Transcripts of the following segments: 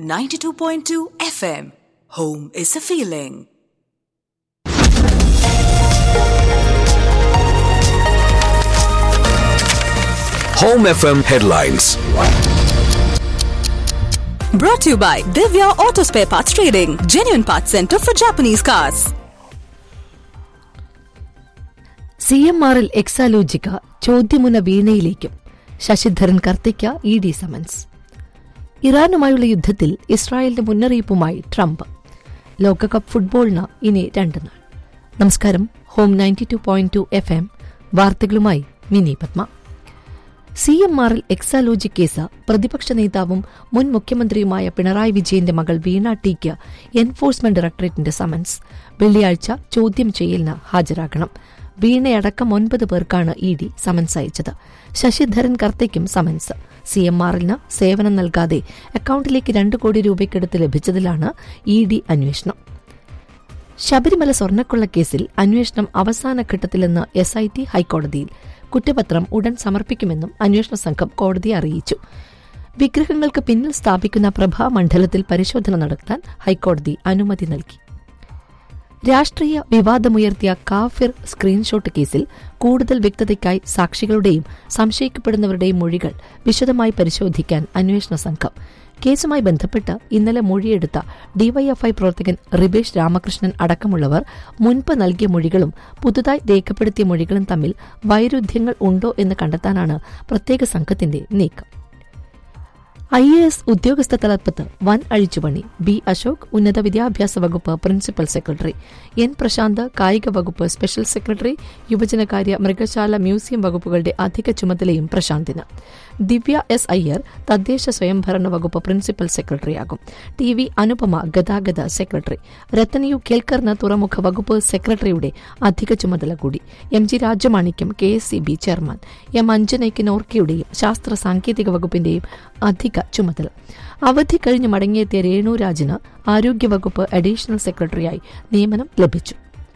92.2 FM. Home is a feeling. Home FM headlines. Brought to you by Divya Auto Spare Parts Trading, genuine parts center for Japanese cars. C M ആറിൽ എക്സാലോജിക്ക ചോദ്യമുന വീണയിലേക്കും ശശിധരൻ കർത്തിക്ക E D summons ഇറാനുമായുള്ള യുദ്ധത്തിൽ ഇസ്രായേലിന്റെ മുന്നറിയിപ്പുമായി Trump ലോകകപ്പ് ഫുട്ബോളിന് ഇനി രണ്ട് നാൾ നമസ്കാരം home ninety two point two F M വാർത്തകളുമായി മിനി പത്മ സി എം ആറിൽ എക്സാലോജി കേസ് പ്രതിപക്ഷ നേതാവും മുൻ മുഖ്യമന്ത്രിയുമായ പിണറായി വിജയന്റെ മകൾ വീണ ടിക്ക് എൻഫോഴ്സ്മെന്റ് ഡയറക്ടറേറ്റിന്റെ സമൻസ് വെള്ളിയാഴ്ച ചോദ്യം ചെയ്യലിന് ഹാജരാകണം വീണയടക്കം ഒൻപത് പേർക്കാണ് ഇ ഡി സമൻസ് അയച്ചത് ശശിധരൻ കർത്തയ്ക്കും സമൻസ് സി എം ആറിന് സേവനം നൽകാതെ അക്കൌണ്ടിലേക്ക് രണ്ട് കോടി രൂപയ്ക്കടുത്ത് ലഭിച്ചതിലാണ് ഇ ഡി അന്വേഷണം ശബരിമല സ്വർണ്ണക്കൊള്ളക്കേസിൽ അന്വേഷണം അവസാന ഘട്ടത്തിലെന്ന് എസ് ഐ ടി ഹൈക്കോടതിയിൽ കുറ്റപത്രം ഉടൻ സമർപ്പിക്കുമെന്നും അന്വേഷണ സംഘം കോടതിയെ അറിയിച്ചു വിഗ്രഹങ്ങൾക്ക് പിന്നിൽ സ്ഥാപിക്കുന്ന പ്രഭാമണ്ഡലത്തിൽ പരിശോധന നടത്താൻ ഹൈക്കോടതി അനുമതി നൽകി രാഷ്ട്രീയ വിവാദമുയർത്തിയ കാഫിർ സ്ക്രീൻഷോട്ട് കേസിൽ കൂടുതൽ വ്യക്തതയ്ക്കായി സാക്ഷികളുടെയും സംശയിക്കപ്പെടുന്നവരുടെയും മൊഴികൾ വിശദമായി പരിശോധിക്കാൻ അന്വേഷണ സംഘം കേസുമായി ബന്ധപ്പെട്ട് ഇന്നലെ മൊഴിയെടുത്ത ഡിവൈഎഫ്ഐ പ്രവർത്തകൻ റിബേഷ് രാമകൃഷ്ണൻ അടക്കമുള്ളവർ മുൻപ് നൽകിയ മൊഴികളും പുതുതായി രേഖപ്പെടുത്തിയ മൊഴികളും തമ്മിൽ വൈരുദ്ധ്യങ്ങൾ ഉണ്ടോ എന്ന് കണ്ടെത്താനാണ് പ്രത്യേക സംഘത്തിന്റെ നീക്കം ഐ എ എസ് ഉദ്യോഗസ്ഥ തലപ്പത്ത് വൻ അഴിച്ചുപണി ബി അശോക് ഉന്നത വിദ്യാഭ്യാസ വകുപ്പ് പ്രിൻസിപ്പൽ സെക്രട്ടറി എൻ പ്രശാന്ത് കായിക വകുപ്പ് സ്പെഷ്യൽ സെക്രട്ടറി യുവജനകാര്യ മൃഗശാല മ്യൂസിയം വകുപ്പുകളുടെ അധിക ചുമതലയും പ്രശാന്തിന് ദിവ്യ എസ് അയ്യർ തദ്ദേശ സ്വയംഭരണ വകുപ്പ് പ്രിൻസിപ്പൽ സെക്രട്ടറിയാകും ടി വി അനുപമ ഗതാഗത സെക്രട്ടറി രത്തനയു കേൽക്കറിന് തുറമുഖ വകുപ്പ് സെക്രട്ടറിയുടെ അധിക ചുമതല കൂടി M G Rajamanickam K S C B chairman M അഞ്ജനയ്ക്ക് നോർക്കയുടെയും ശാസ്ത്ര സാങ്കേതിക വകുപ്പിന്റെയും അധിക ചുമതല അവധി കഴിഞ്ഞ് മടങ്ങിയെത്തിയ രേണുരാജിന് ആരോഗ്യവകുപ്പ് അഡീഷണൽ സെക്രട്ടറിയായി നിയമനം ലഭിച്ചു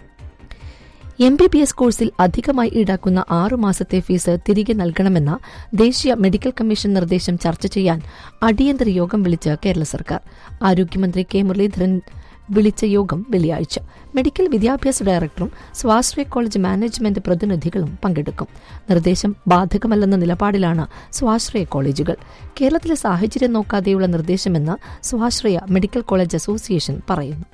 എം ബി ബി എസ് കോഴ്സിൽ അധികമായി ഈടാക്കുന്ന ആറു മാസത്തെ ഫീസ് തിരികെ നൽകണമെന്ന ദേശീയ മെഡിക്കൽ കമ്മീഷൻ നിർദ്ദേശം ചർച്ച ചെയ്യാൻ അടിയന്തര യോഗം വിളിച്ച് കേരള സർക്കാർ ആരോഗ്യമന്ത്രി കെ മുരളീധരൻ വിളിച്ച യോഗം വെള്ളിയാഴ്ച മെഡിക്കൽ വിദ്യാഭ്യാസ ഡയറക്ടറും സ്വാശ്രയ കോളേജ് മാനേജ്മെന്റ് പ്രതിനിധികളും പങ്കെടുക്കും നിർദ്ദേശം ബാധകമല്ലെന്ന നിലപാടിലാണ് സ്വാശ്രയ കോളേജുകൾ കേരളത്തിലെ സാഹചര്യം നോക്കാതെയുള്ള നിർദ്ദേശമെന്ന് സ്വാശ്രയ മെഡിക്കൽ കോളേജ് അസോസിയേഷൻ പറയുന്നു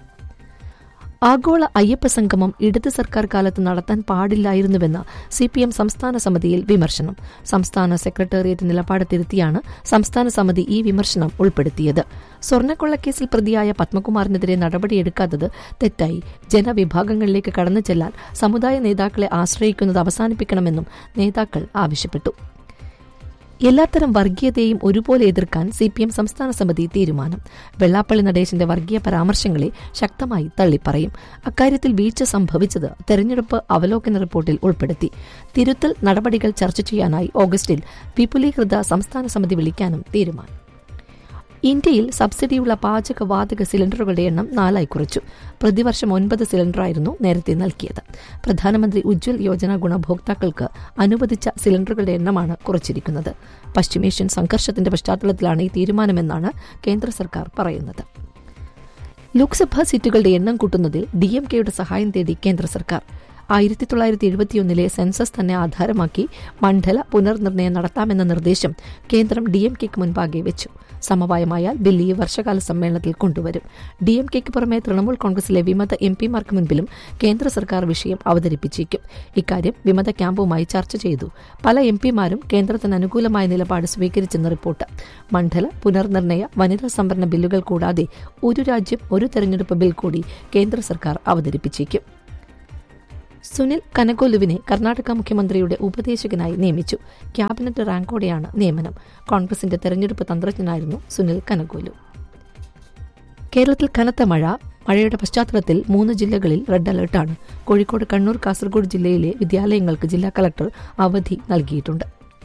ആഗോള അയ്യപ്പ സംഗമം ഇടത് സർക്കാർ കാലത്ത് നടത്താൻ പാടില്ലായിരുന്നുവെന്ന് സി പി എം സംസ്ഥാന സമിതിയിൽ വിമർശനം സംസ്ഥാന സെക്രട്ടേറിയറ്റ് നിലപാട് തിരുത്തിയാണ് സംസ്ഥാന സമിതി ഈ വിമർശനം ഉൾപ്പെടുത്തിയത് സ്വർണ്ണക്കൊള്ളക്കേസിൽ പ്രതിയായ പത്മകുമാറിനെതിരെ നടപടിയെടുക്കാത്തത് തെറ്റായി ജനവിഭാഗങ്ങളിലേക്ക് കടന്നു ചെല്ലാൻ സമുദായ നേതാക്കളെ ആശ്രയിക്കുന്നത് അവസാനിപ്പിക്കണമെന്നും നേതാക്കൾ ആവശ്യപ്പെട്ടു എല്ലാത്തരം വർഗീയതയും ഒരുപോലെ എതിർക്കാൻ സി പി എം സംസ്ഥാന സമിതി തീരുമാനം വെള്ളാപ്പള്ളി നടേശന്റെ വർഗീയ പരാമർശങ്ങളെ ശക്തമായി തള്ളിപ്പറയും അക്കാര്യത്തിൽ വീഴ്ച സംഭവിച്ചത് തെരഞ്ഞെടുപ്പ് അവലോകന റിപ്പോർട്ടിൽ ഉൾപ്പെടുത്തി തിരുത്തൽ നടപടികൾ ചർച്ച ചെയ്യാനായി ഓഗസ്റ്റിൽ വിപുലീകൃത സംസ്ഥാന സമിതി വിളിക്കാനും തീരുമാനം ഇന്ത്യയിൽ സബ്സിഡിയുള്ള പാചകവാതക സിലിണ്ടറുകളുടെ എണ്ണം നാലായി കുറച്ചു പ്രതിവർഷം ഒൻപത് സിലിണ്ടറായിരുന്നു നേരത്തെ നൽകിയത് പ്രധാനമന്ത്രി ഉജ്ജ്വൽ യോജന ഗുണഭോക്താക്കൾക്ക് അനുവദിച്ച സിലിണ്ടറുകളുടെ എണ്ണമാണ് കുറച്ചിരിക്കുന്നത് പശ്ചിമേഷ്യൻ സംഘർഷത്തിന്റെ പശ്ചാത്തലത്തിലാണ് ഈ തീരുമാനമെന്നാണ് കേന്ദ്ര സർക്കാർ പറയുന്നത് ലോക്സഭാ സീറ്റുകളുടെ എണ്ണം കൂട്ടുന്നതിൽ ഡി എം കെയുടെ സഹായം തേടി കേന്ദ്ര സർക്കാർ ആയിരത്തി തൊള്ളായിരത്തി എഴുപത്തിയൊന്നിലെ സെൻസസ് തന്നെ ആധാരമാക്കി മണ്ഡല പുനർനിർണയം നടത്താമെന്ന നിർദ്ദേശം കേന്ദ്രം ഡി എം കെക്ക് മുൻപാകെ വെച്ചു സമവായമായാൽ ബിൽ ഈ വർഷകാല സമ്മേളനത്തിൽ കൊണ്ടുവരും ഡി എം കെക്ക് പുറമെ തൃണമൂൽ കോൺഗ്രസിലെ വിമത എം പിമാർക്ക് മുൻപിലും കേന്ദ്ര സർക്കാർ വിഷയം അവതരിപ്പിച്ചേക്കും ഇക്കാര്യം വിമത ക്യാമ്പുമായി ചർച്ച ചെയ്തു പല എം പിമാരും കേന്ദ്രത്തിന് അനുകൂലമായ നിലപാട് സ്വീകരിച്ചെന്ന് റിപ്പോർട്ട് മണ്ഡല പുനർനിർണയ വനിതാ സംവരണ ബില്ലുകൾ കൂടാതെ ഒരു രാജ്യം ഒരു തെരഞ്ഞെടുപ്പ് ബിൽ കൂടി കേന്ദ്ര സർക്കാർ അവതരിപ്പിച്ചേക്കും സുനിൽ കനകോലുവിനെ കർണാടക മുഖ്യമന്ത്രിയുടെ ഉപദേശകനായി നിയമിച്ചു ക്യാബിനറ്റ് റാങ്കോടെയാണ് നിയമനം കോൺഗ്രസിന്റെ തെരഞ്ഞെടുപ്പ് തന്ത്രജ്ഞനായിരുന്നു സുനിൽ കനകോലു കേരളത്തിൽ കനത്ത മഴ മഴയുടെ പശ്ചാത്തലത്തിൽ മൂന്ന് ജില്ലകളിൽ റെഡ് അലർട്ടാണ് കോഴിക്കോട് കണ്ണൂർ കാസർഗോഡ് ജില്ലയിലെ വിദ്യാലയങ്ങൾക്ക് ജില്ലാ കളക്ടർ അവധി നൽകിയിട്ടുണ്ട്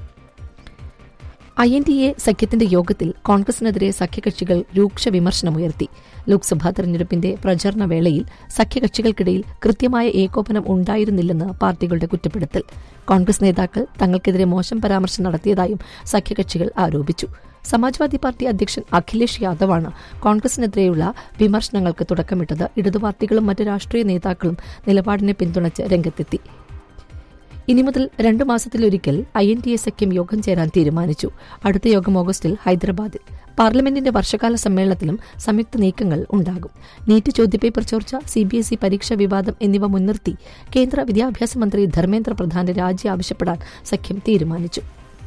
ഐ എൻ ഡി എ സഖ്യത്തിന്റെ യോഗത്തിൽ കോൺഗ്രസിനെതിരെ സഖ്യകക്ഷികൾ രൂക്ഷ വിമർശനമുയർത്തി ലോക്സഭാ തെരഞ്ഞെടുപ്പിന്റെ പ്രചരണ വേളയിൽ സഖ്യകക്ഷികൾക്കിടയിൽ കൃത്യമായ ഏകോപനം ഉണ്ടായിരുന്നില്ലെന്ന് പാർട്ടികളുടെ കുറ്റപ്പെടുത്തൽ കോൺഗ്രസ് നേതാക്കൾ തങ്ങൾക്കെതിരെ മോശം പരാമർശം നടത്തിയതായും സഖ്യകക്ഷികൾ ആരോപിച്ചു സമാജ്വാദി പാർട്ടി അധ്യക്ഷൻ അഖിലേഷ് യാദവാണ് കോൺഗ്രസിനെതിരെയുള്ള വിമർശനങ്ങൾക്ക് തുടക്കമിട്ടത് ഇടതു പാർട്ടികളും മറ്റ് രാഷ്ട്രീയ നേതാക്കളും നിലപാടിനെ പിന്തുണച്ച് രംഗത്തെത്തി ഇനി മുതൽ രണ്ടു മാസത്തിലൊരിക്കൽ ഐ എൻ ടി എ സഖ്യം യോഗം ചേരാൻ തീരുമാനിച്ചു അടുത്ത യോഗം ഓഗസ്റ്റിൽ ഹൈദരാബാദിൽ പാർലമെന്റിന്റെ വർഷകാല സമ്മേളനത്തിലും സംയുക്ത നീക്കങ്ങൾ ഉണ്ടാകും നീറ്റ് ചോദ്യപേപ്പർ ചോർച്ച സി ബി എസ് ഇ പരീക്ഷാ വിവാദം എന്നിവ മുൻനിർത്തി കേന്ദ്ര വിദ്യാഭ്യാസ മന്ത്രി ധർമ്മേന്ദ്ര പ്രധാന്റെ രാജി ആവശ്യപ്പെടാൻ സഖ്യം തീരുമാനിച്ചു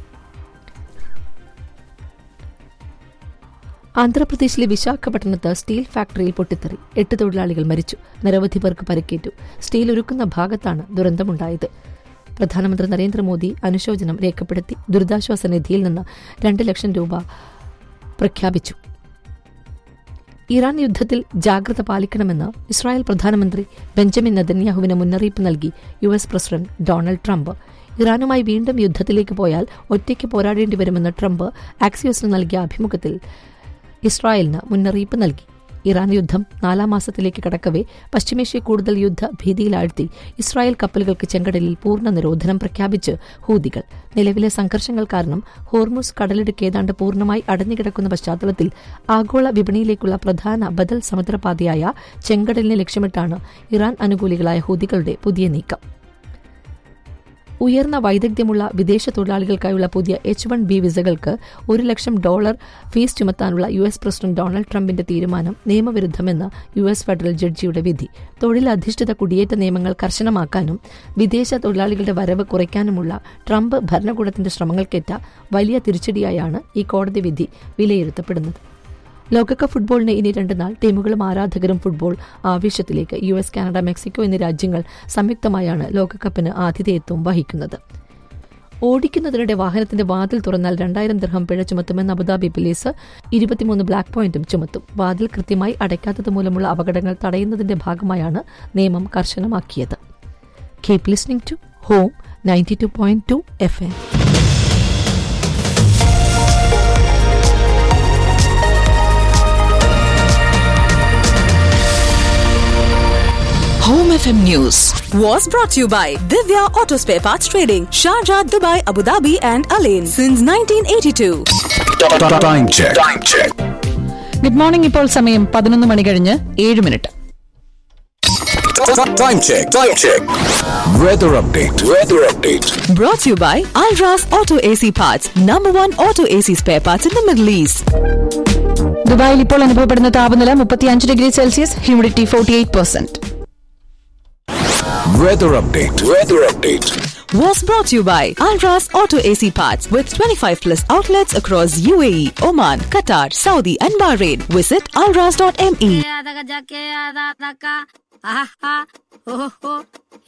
ആന്ധ്രാപ്രദേശിലെ വിശാഖപട്ടണത്ത് സ്റ്റീൽ ഫാക്ടറിയിൽ പൊട്ടിത്തെറി എട്ട് തൊഴിലാളികൾ മരിച്ചു നിരവധി പേർക്ക് പരിക്കേറ്റു സ്റ്റീൽ ഒരുക്കുന്ന ഭാഗത്താണ് ദുരന്തമുണ്ടായത് പ്രധാനമന്ത്രി നരേന്ദ്രമോദി അനുശോചനം രേഖപ്പെടുത്തി ദുരിതാശ്വാസ നിധിയിൽ നിന്ന് രണ്ട് ലക്ഷം രൂപ പ്രഖ്യാപിച്ചു ഇറാൻ യുദ്ധത്തിൽ ജാഗ്രത പാലിക്കണമെന്ന് ഇസ്രായേൽ പ്രധാനമന്ത്രി ബെഞ്ചമിൻ നെതന്യാഹുവിന് മുന്നറിയിപ്പ് നൽകി U S president Donald Trump ഇറാനുമായി വീണ്ടും യുദ്ധത്തിലേക്ക് പോയാൽ ഒറ്റയ്ക്ക് പോരാടേണ്ടി വരുമെന്ന് ട്രംപ് ആക്സിയോസിന് നൽകിയ അഭിമുഖത്തിൽ ഇസ്രായേലിന് മുന്നറിയിപ്പ് നൽകി ഇറാൻ യുദ്ധം നാലാം മാസത്തിലേക്ക് കടക്കവേ പശ്ചിമേഷ്യ കൂടുതൽ യുദ്ധ ഭീതിയിലാഴ്ത്തി ഇസ്രായേൽ കപ്പലുകൾക്ക് ചെങ്കടലിൽ പൂർണ്ണ നിരോധനം പ്രഖ്യാപിച്ച് ഹൂതികൾ നിലവിലെ സംഘർഷങ്ങൾ കാരണം ഹോർമുസ് കടലിടുക്ക് ഏതാണ്ട് പൂർണ്ണമായി അടഞ്ഞുകിടക്കുന്ന പശ്ചാത്തലത്തിൽ ആഗോള വിപണിയിലേക്കുള്ള പ്രധാന ബദൽ സമുദ്രപാതയായ ചെങ്കടലിനെ ലക്ഷ്യമിട്ടാണ് ഇറാൻ അനുകൂലികളായ ഹൂതികളുടെ പുതിയ നീക്കം ഉയർന്ന വൈദഗ്ധ്യമുള്ള വിദേശ തൊഴിലാളികൾക്കായുള്ള പുതിയ എച്ച് വൺ ബി വിസകൾക്ക് ഒരു ലക്ഷം ഡോളർ ഫീസ് ചുമത്താനുള്ള യു എസ് പ്രസിഡന്റ് ഡൊണാൾഡ് ട്രംപിന്റെ തീരുമാനം നിയമവിരുദ്ധമെന്ന് യു എസ് ഫെഡറൽ ജഡ്ജിയുടെ വിധി തൊഴിലധിഷ്ഠിത കുടിയേറ്റ നിയമങ്ങൾ കർശനമാക്കാനും വിദേശ തൊഴിലാളികളുടെ വരവ് കുറയ്ക്കാനുമുള്ള ട്രംപ് ഭരണകൂടത്തിന്റെ ശ്രമങ്ങൾക്കേറ്റ വലിയ തിരിച്ചടിയായാണ് ഈ കോടതി വിധി വിലയിരുത്തപ്പെടുന്നത് ലോകകപ്പ് ഫുട്ബോളിന് ഇനി രണ്ട് നാൾ ടീമുകളും ആരാധകരും ഫുട്ബോൾ ആവേശത്തിലേക്ക് യു എസ് കാനഡ മെക്സിക്കോ എന്നീ രാജ്യങ്ങൾ സംയുക്തമായാണ് ലോകകപ്പിന് ആതിഥേയത്വം വഹിക്കുന്നത് ഓടിക്കുന്നതിനിടെ വാഹനത്തിന്റെ വാതിൽ തുറന്നാൽ രണ്ടായിരം ദിർഹം പിഴ ചുമത്തുമെന്ന് അബുദാബി പോലീസ് ഇരുപത്തിമൂന്ന് ബ്ലാക്ക് പോയിന്റും ചുമത്തും വാതിൽ കൃത്യമായി അടയ്ക്കാത്തത് മൂലമുള്ള അപകടങ്ങൾ തടയുന്നതിന്റെ ഭാഗമായാണ് നിയമം കർശനമാക്കിയത് keep listening to home ninety two point two F M Home FM News was brought to you by Divya Auto Spare Parts Trading, Sharjah, Dubai, Abu Dhabi, and Alain since 1982. Time check. Time check. Good morning ഇപ്പോൾ സമയം പതിനൊന്ന് മണി കഴിഞ്ഞ് ഏഴ് minute Time check. Time check. Weather update. Weather update. Brought to you by Alras Auto AC Parts, number one auto AC spare parts in the Middle East. ദുബായിൽ ഇപ്പോൾ അനുഭവപ്പെടുന്ന താപനില മുപ്പത്തിയഞ്ച് degree Celsius humidity forty eight percent Weather update. Weather update. Was brought to you by Alras Auto AC Parts with 25 plus outlets across UAE, Oman, Qatar, Saudi, and Bahrain. Visit alras.me. आधा जाके आधा तका आहा ओहो